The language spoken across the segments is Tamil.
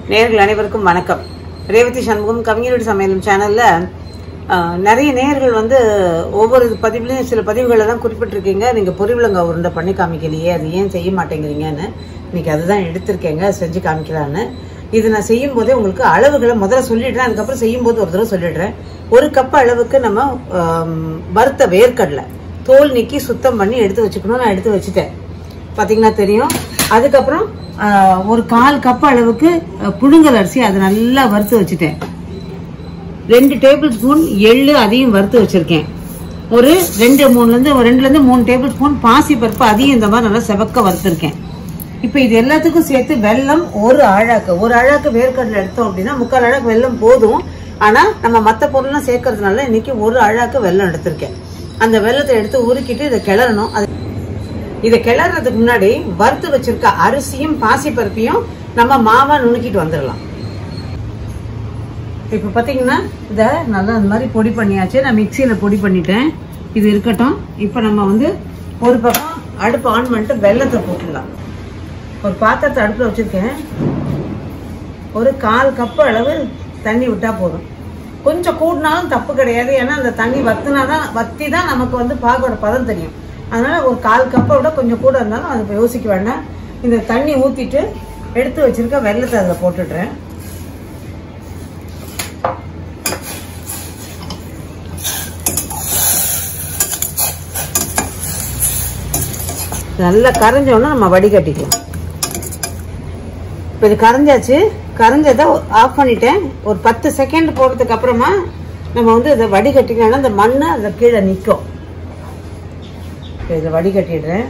நேயர்கள் அனைவருக்கும் வணக்கம் ரேவதி சண்முகம் கவிஞரோட சமையலும் சேனல்ல ஆஹ், நிறைய நேயர்கள் வந்து ஒவ்வொரு பதிவுலையும் சில பதிவுகளை தான் குறிப்பிட்டிருக்கீங்க நீங்க பொரிவிலங்க உருண்டை பண்ணி காமிக்கலையே அது ஏன் செய்ய மாட்டேங்கிறீங்கன்னு இன்னைக்கு அதுதான் எடுத்திருக்கேங்க செஞ்சு காமிக்கலான்னு இது நான் செய்யும் போதே உங்களுக்கு அளவுகளை முதல்ல சொல்லிடுறேன் அதுக்கப்புறம் செய்யும் போது ஒரு தடவை சொல்லிடுறேன் ஒரு கப் அளவுக்கு நம்ம ஆம், வறுத்த வேர்க்கடலை தோல் நீக்கி சுத்தம் பண்ணி எடுத்து வச்சுக்கணும் நான் எடுத்து வச்சுட்டேன் பாத்தீங்கன்னா தெரியும் அதுக்கப்புறம் ஆஹ், ஒரு கால் கப் அளவுக்கு அஹ், புழுங்கல் அரிசி அதை நல்லா வறுத்து வச்சுட்டேன் ரெண்டு டேபிள் ஸ்பூன் எள்ளு அதையும் வறுத்து வச்சிருக்கேன் ஒரு ரெண்டு மூணுல இருந்து ஒரு ரெண்டுல இருந்து மூணு டேபிள் ஸ்பூன் பாசி பருப்பு அதையும் இந்த மாதிரி நல்லா செவக்க வறுத்திருக்கேன் இப்போ இது எல்லாத்துக்கும் சேர்த்து வெல்லம் ஒரு அழாக்கு ஒரு அழாக்கு வேர்க்கடலை எடுத்தோம் அப்படின்னா முக்கால் அழாக்கு வெல்லம் போதும் ஆனா நம்ம மற்ற பொருள்லாம் சேர்க்கறதுனால இன்னைக்கு ஒரு அழாக்கு வெல்லம் எடுத்திருக்கேன் அந்த வெல்லத்தை எடுத்து உருக்கிட்டு இதை கிளறணும் அது இதை கிளறதுக்கு முன்னாடி வறுத்து வச்சிருக்க அரிசியும் பாசி பருப்பையும் நம்ம மாவா நுணுக்கிட்டு வந்துடலாம் இப்போ பார்த்தீங்கன்னா இதை நல்லா அந்த மாதிரி பொடி பண்ணியாச்சு நான் மிக்சியில் பொடி பண்ணிட்டேன் இது இருக்கட்டும் இப்போ நம்ம வந்து ஒரு பக்கம் அடுப்பு ஆன் பண்ணிட்டு வெள்ளத்தை போட்டுடலாம் ஒரு பாத்திரத்தை அடுப்பில் வச்சுருக்கேன் ஒரு கால் கப்பு அளவு தண்ணி விட்டா போதும் கொஞ்சம் கூடினாலும் தப்பு கிடையாது ஏன்னா அந்த தண்ணி வத்துனா தான் வத்தி தான் நமக்கு வந்து பாகோட பதம் தெரியும் அதனால ஒரு கால் கப்பை விட கொஞ்சம் கூட இருந்தாலும் அது இப்ப யோசிக்க வேண்டாம் இந்த தண்ணி ஊற்றிட்டு எடுத்து வச்சிருக்க வெள்ளத்தை அதில் போட்டுடுறேன் நல்லா கரைஞ்சோன்னா நம்ம வடிகட்டிக்கலாம் இப்போ இது கரைஞ்சாச்சு கரைஞ்சதை ஆஃப் பண்ணிட்டேன் ஒரு பத்து செகண்ட் போடுறதுக்கு அப்புறமா நம்ம வந்து இதை வடிகட்டிக்கலாம்னா இந்த மண் அதை கீழே நிற்கும் இப்போ இதை வடிகட்டிடுறேன்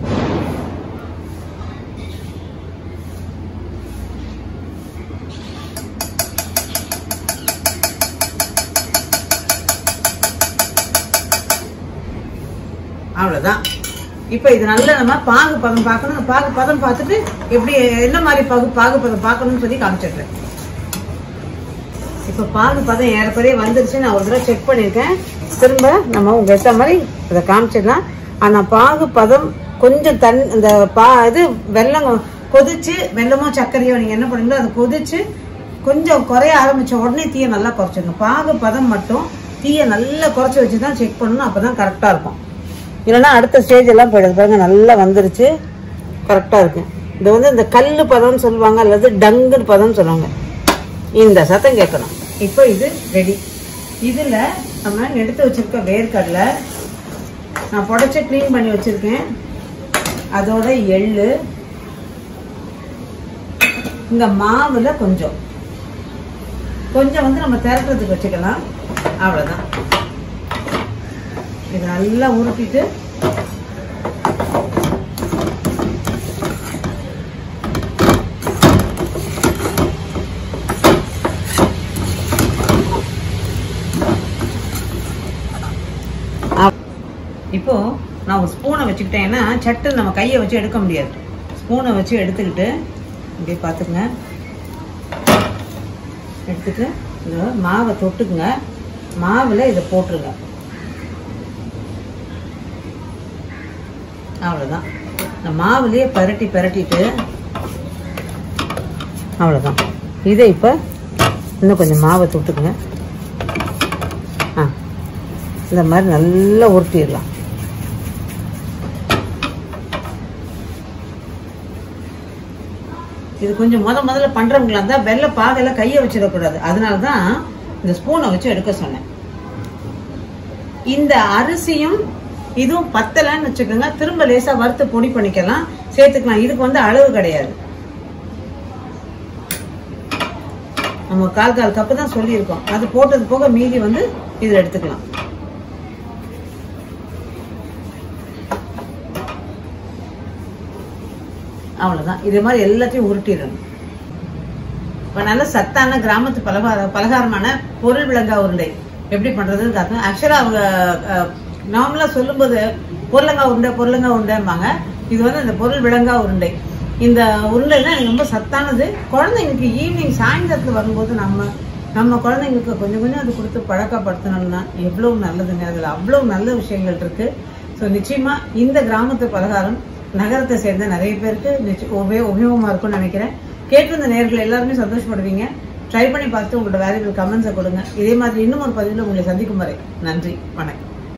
அவ்வளோதான் இப்போ இது நல்ல நம்ம பாகு பதம் பார்க்கணும் அந்த பாகு பதம் பார்த்துட்டு எப்படி என்ன மாதிரி பாகு பாகு பதம் பார்க்கணும்னு சொல்லி காமிச்சிடுறேன் இப்போ பாகு பதம் ஏறக்குறைய வந்துருச்சு நான் ஒரு தடவை செக் பண்ணியிருக்கேன் திரும்ப நம்ம உங்க ஏற்ற மாதிரி இதை காமிச்சிடலாம் ஆனால் பாகு பதம் கொஞ்சம் தன் இந்த பா இது வெல்லம் கொதிச்சு வெல்லமோ சர்க்கரையோ நீங்கள் என்ன பண்ணுங்களோ அதை கொதிச்சு கொஞ்சம் குறைய ஆரம்பிச்ச உடனே தீயை நல்லா குறைச்சிடணும் பாகு பதம் மட்டும் தீயை நல்லா குறைச்சி வச்சு தான் செக் பண்ணணும் அப்போ தான் கரெக்டாக இருக்கும் இல்லைன்னா அடுத்த ஸ்டேஜ் எல்லாம் போயிடுது பாருங்க நல்லா வந்துருச்சு கரெக்டாக இருக்கு இது வந்து இந்த கல்லு பதம்னு சொல்லுவாங்க அல்லது டங்குன்னு பதம்னு சொல்லுவாங்க இந்த சத்தம் கேட்கணும் இப்போ இது ரெடி இதில் நம்ம எடுத்து வச்சிருக்க வேர்க்கடலை நான் புடச்சி க்ளீன் பண்ணி வச்சிருக்கேன் அதோட எள்ளு இந்த மாவுல கொஞ்சம் கொஞ்சம் வந்து நம்ம திரட்டுறதுக்கு வச்சுக்கலாம் அவ்வளோதான் இதை நல்லா உருட்டிட்டு அப்- இப்போ நான் ஒரு ஸ்பூனை வச்சுக்கிட்டேன்னா சட்டு நம்ம கையை வச்சு எடுக்க முடியாது ஸ்பூனை வச்சு எடுத்துக்கிட்டு இப்படி பார்த்துக்குங்க எடுத்துட்டு இந்த மாவை தொட்டுக்குங்க மாவில் இதை போட்டுருங்க அவ்வளோதான் இந்த மாவுலேயே பரட்டி பரட்டிட்டு அவ்வளோதான் இதை இப்போ இன்னும் கொஞ்சம் மாவை தொட்டுக்குங்க ஆ இந்த மாதிரி நல்லா உருட்டிடலாம் இது கொஞ்சம் முத முதல்ல பண்றவங்களா இருந்தா வெள்ளை பாகையில கையை வச்சிடக்கூடாது அதனால தான் இந்த ஸ்பூனை வச்சு எடுக்க சொன்னேன் இந்த அரிசியும் இதுவும் பத்தலைன்னு வச்சுக்கோங்க திரும்ப லேசா வறுத்து பொடி பண்ணிக்கலாம் சேர்த்துக்கலாம் இதுக்கு வந்து அளவு கிடையாது நம்ம கால் கால் கப்பு தான் சொல்லியிருக்கோம் அது போட்டது போக மீதி வந்து இதில் எடுத்துக்கலாம் அவ்வளவுதான் இது மாதிரி எல்லாத்தையும் உருட்டிடணும் இப்போ நல்ல சத்தான கிராமத்து பலகார பலகாரமான பொருள் விளங்கா உருண்டை எப்படி பண்றதுன்னு காட்டுங்க ஆக்சுவலா அவங்க நார்மலா சொல்லும்போது பொருளங்கா உருண்டை பொருளங்கா உருண்டைம்பாங்க இது வந்து இந்த பொருள் விளங்கா உருண்டை இந்த உருண்டைலாம் எனக்கு ரொம்ப சத்தானது குழந்தைங்களுக்கு ஈவினிங் சாயந்தரத்துல வரும்போது நம்ம நம்ம குழந்தைங்களுக்கு கொஞ்சம் கொஞ்சம் அது கொடுத்து பழக்கப்படுத்தணும்னா எவ்வளவு நல்லதுங்க அதுல அவ்வளவு நல்ல விஷயங்கள் இருக்கு ஸோ நிச்சயமா இந்த கிராமத்து பலகாரம் நகரத்தை சேர்ந்த நிறைய பேருக்கு நிச்ச- உபயோ உபயோகமா இருக்கும்னு நினைக்கிறேன் கேட்டிருந்த நேர்கள் எல்லாருமே சந்தோஷப்படுவீங்க ட்ரை பண்ணி பார்த்துட்டு உங்களோட வேல்யூபிள் கமெண்ட்ஸை கொடுங்க இதே மாதிரி இன்னும் ஒரு பதிவில் உங்களை சந்திக்கும் வரை நன்றி வணக்கம்